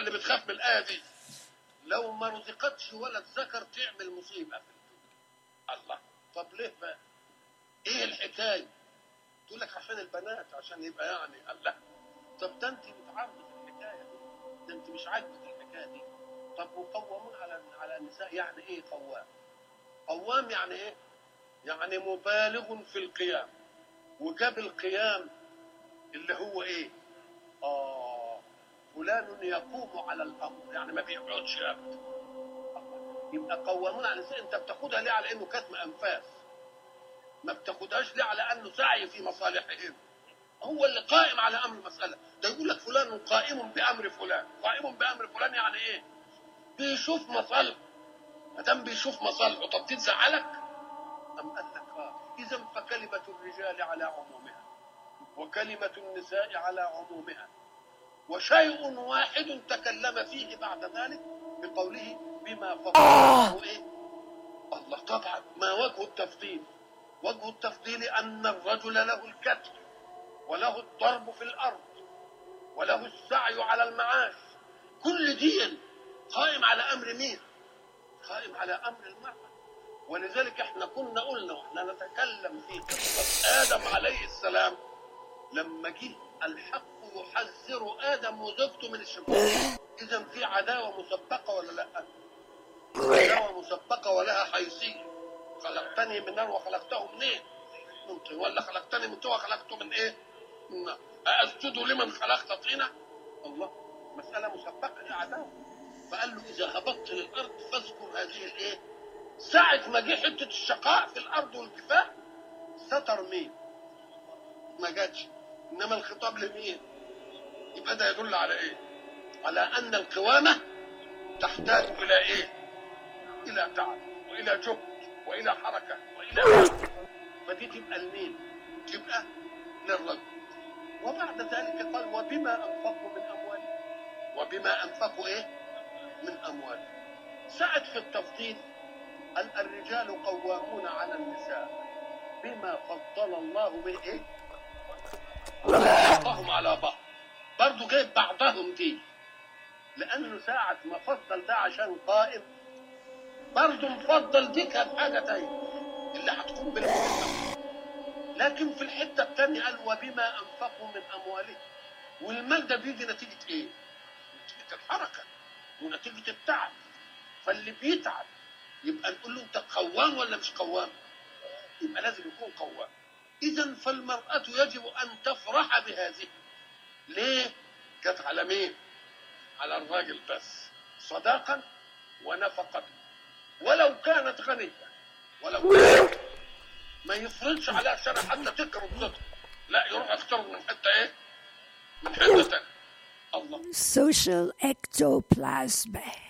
اللي بتخاف من الايه دي لو ما رزقتش ولد ذكر تعمل مصيبه في الدنيا الله طب ليه بقى ايه الحكايه تقول لك عشان البنات عشان يبقى يعني الله طب ده انت متعرضه في الحكايه دي ده انت مش عاجبك الحكايه دي طب وقوامون على على النساء يعني ايه قوام قوام يعني ايه يعني مبالغ في القيام وجاب القيام اللي هو ايه اه فلان يقوم على الامر يعني ما بيقعدش ابدا يبقى قوامون على النساء انت بتاخدها ليه على انه كتم انفاس ما بتاخدهاش ليه على انه سعي في مصالحهم هو اللي قائم على امر المساله ده يقول لك فلان قائم بامر فلان قائم بامر فلان يعني ايه بيشوف مصالحه ما دام بيشوف مصالحه طب تزعلك ام قال لك اه اذا فكلمه الرجال على عمومها وكلمه النساء على عمومها وشيء واحد تكلم فيه بعد ذلك بقوله بما فضل الله ايه الله طبعا ما وجه التفضيل وجه التفضيل ان الرجل له الكتف وله الضرب في الارض وله السعي على المعاش كل دين قائم على امر مين قائم على امر المرأة ولذلك احنا كنا قلنا واحنا نتكلم في قصة ادم عليه السلام لما جه الحق يحذر ادم وزوجته من الشيطان اذا في عداوة مسبقة ولا لا عداوة مسبقة ولها حيثية خلقتني من نار وخلقته منين من طين ولا خلقتني من طين وخلقته من ايه من نار أسجد لمن خلقت طينة الله مسألة مسبقة هي عداوة فقال له إذا هبطت للأرض فاذكر هذه الإيه ساعة ما جه حتة الشقاء في الأرض والكفاح ستر مين ما جاتش إنما الخطاب لمين يبقى ده يدل على إيه على أن القوامة تحتاج إلى إيه إلى تعب وإلى جهد وإلى حركة وإلى وقت فدي تبقى لمين تبقى للرجل وبعد ذلك قال وبما أنفقوا من أموالهم وبما أنفقوا إيه من أموالهم سعد في التفضيل أن الرجال قوامون على النساء بما فضل الله به إيه بعضهم على بعض برضه جايب بعضهم دي لأنه ساعة ما فضل ده عشان قائم برضه مفضل دي كانت حاجة تانية اللي هتقوم بالمهمة لكن في الحتة الثانية قال وبما أنفقوا من أموالهم والمال ده بيجي نتيجة إيه؟ نتيجة الحركة ونتيجة التعب فاللي بيتعب يبقى نقول له أنت قوام ولا مش قوام؟ يبقى لازم يكون قوام إذا فالمرأة يجب أن تفرح بهذه ليه؟ كانت على مين؟ على الراجل بس صداقا ونفقة ولو كانت غنية ولو كانت ما يفرضش عليها شرع حتى تكرم صدق لا يروح يختار من حته ايه؟ من حته تانية الله Social ectoplasm.